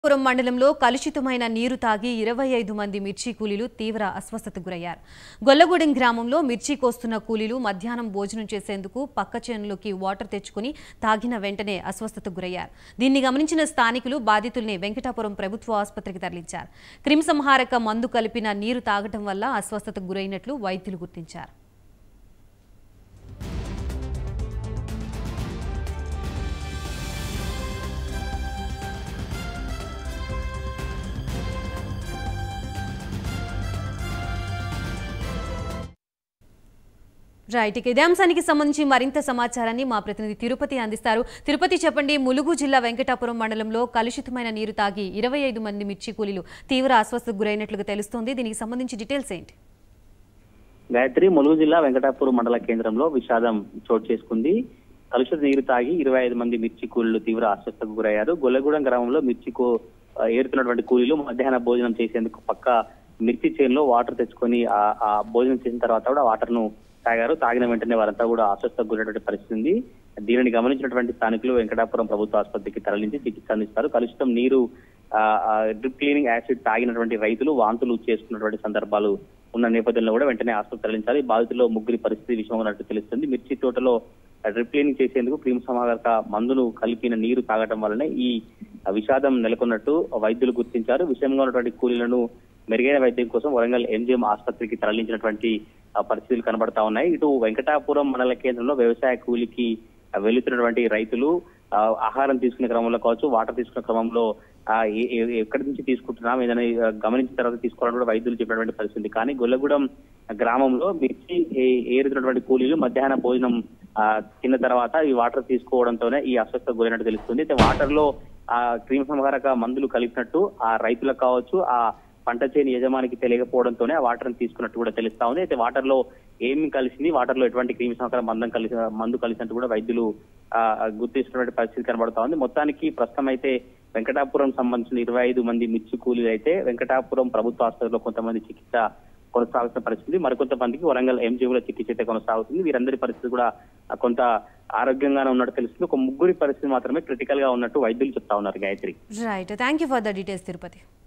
పురం మండలంలో కలుషితమైన నీరు తాగి ఇరవై ఐదు మంది మిర్చి కూలీలు తీవ్ర అస్వస్థతకు గురయ్యారు గొల్లగూడెం గ్రామంలో మిర్చి కోస్తున్న కూలీలు మధ్యాహ్నం భోజనం చేసేందుకు పక్క చేనులోకి వాటర్ తెచ్చుకుని తాగిన వెంటనే అస్వస్థతకు గురయ్యారు దీన్ని గమనించిన స్థానికులు బాధితుల్ని వెంకటాపురం ప్రభుత్వ ఆసుపత్రికి తరలించారు క్రిమిసంహారక మందు కలిపిన నీరు తాగటం వల్ల అస్వస్థతకు గురైనట్లు వైద్యులు గుర్తించారు రైట్ ఇక ఇదే అంశానికి సంబంధించి మరింత సమాచారాన్ని మా ప్రతినిధి తిరుపతి అందిస్తారు తిరుపతి చెప్పండి ములుగు జిల్లా వెంకటాపురం మండలంలో కలుషితమైన నీరు తాగి ఇరవై ఐదు మంది మిర్చి కూలీలు తీవ్ర అస్వస్థకు గురైనట్లుగా తెలుస్తోంది దీనికి సంబంధించి డీటెయిల్స్ ఏంటి గాయత్రి ములుగు జిల్లా వెంకటాపూర్ మండల కేంద్రంలో విషాదం చోటు చేసుకుంది కలుషిత నీరు తాగి ఇరవై ఐదు మంది మిర్చి కూలీలు తీవ్ర అస్వస్థకు గురయ్యారు గొల్లగూడెం గ్రామంలో మిర్చి కూ ఆ, ఏరుతున్నటువంటి కూలీలు మధ్యాహ్న భోజనం చేసేందుకు పక్క మిర్చి చేనులో వాటర్ తెచ్చుకొని ఆ ఆ భోజనం చేసిన తర్వాత కూడా వాటర్ ను తాగారు తాగిన వెంటనే వారంతా కూడా అస్వస్థకు గురైనటువంటి పరిస్థితి ఉంది దీనిని గమనించినటువంటి స్థానికులు వెంకటాపురం ప్రభుత్వ ఆసుపత్రికి తరలించి చికిత్స అందిస్తారు కలుషితం నీరు డ్రిప్ క్లీనింగ్ యాసిడ్ తాగినటువంటి రైతులు వాంతులు చేసుకున్నటువంటి సందర్భాలు ఉన్న నేపథ్యంలో కూడా వెంటనే ఆసుపత్రి తరలించాలి బాధితుల్లో ముగ్గురి పరిస్థితి విషయం ఉన్నట్టు తెలుస్తుంది మిర్చి తోటలో డ్రిప్ క్లీనింగ్ చేసేందుకు క్రిమి సమాగత మందును కలిపిన నీరు తాగటం వల్లనే ఈ విషాదం నెలకొన్నట్టు వైద్యులు గుర్తించారు విషయంగా ఉన్నటువంటి కూలీలను మెరుగైన వైద్యం కోసం వరంగల్ ఎంజిఎం ఆసుపత్రికి తరలించినటువంటి ఆ, పరిస్థితులు కనబడతా ఉన్నాయి ఇటు వెంకటాపురం మండల కేంద్రంలో వ్యవసాయ కూలికి ఆ, వెళుతున్నటువంటి రైతులు ఆ, ఆహారం తీసుకునే క్రమంలో కావచ్చు వాటర్ తీసుకునే క్రమంలో ఆ, ఏ- ఏ- ఎక్కడి నుంచి తీసుకుంటున్నాం ఏదైనా ఆ, గమనించిన తర్వాత తీసుకోవాలని కూడా వైద్యులు చెప్పినటువంటి పరిస్థితి కానీ గొల్లగూడెం గ్రామంలో మిర్చి ఏ- ఏరుతున్నటువంటి కూలీలు మధ్యాహ్న భోజనం ఆ, తిన్న తర్వాత ఈ వాటర్ తీసుకోవడంతోనే ఈ అస్వస్థ గురైనట్టు తెలుస్తుంది అయితే వాటర్ లో ఆ క్రిమి సంహారక మందులు కలిపినట్టు ఆ రైతులకు కావచ్చు ఆ పంట చేని యజమానికి తెలియకపోవడంతోనే ఆ వాటర్ తీసుకున్నట్టు కూడా తెలుస్తా ఉంది అయితే వాటర్ లో ఏమి కలిసింది వాటర్ లో ఎటువంటి క్రిమి సంహారక మందం కలిసి మందు కలిసినట్టు కూడా వైద్యులు ఆ, గుర్తిస్తున్నటువంటి పరిస్థితి కనబడతా ఉంది మొత్తానికి ప్రస్తుతం అయితే వెంకటాపురం సంబంధించిన ఇరవై ఐదు మంది మిర్చి కూలీలు అయితే వెంకటాపురం ప్రభుత్వ ఆసుపత్రిలో కొంతమంది చికిత్స కొనసాగుతున్న పరిస్థితి మరికొంతమందికి వరంగల్ ఎంజీఓలో చికిత్స అయితే కొనసాగుతుంది వీరందరి పరిస్థితి కూడా ఆ, కొంత ఆరోగ్యంగానే ఉన్నట్టు తెలుస్తుంది ఒక ముగ్గురి పరిస్థితి మాత్రమే క్రిటికల్ గా ఉన్నట్టు వైద్యులు చెప్తా ఉన్నారు Gayatri right thank you for the details Tirupati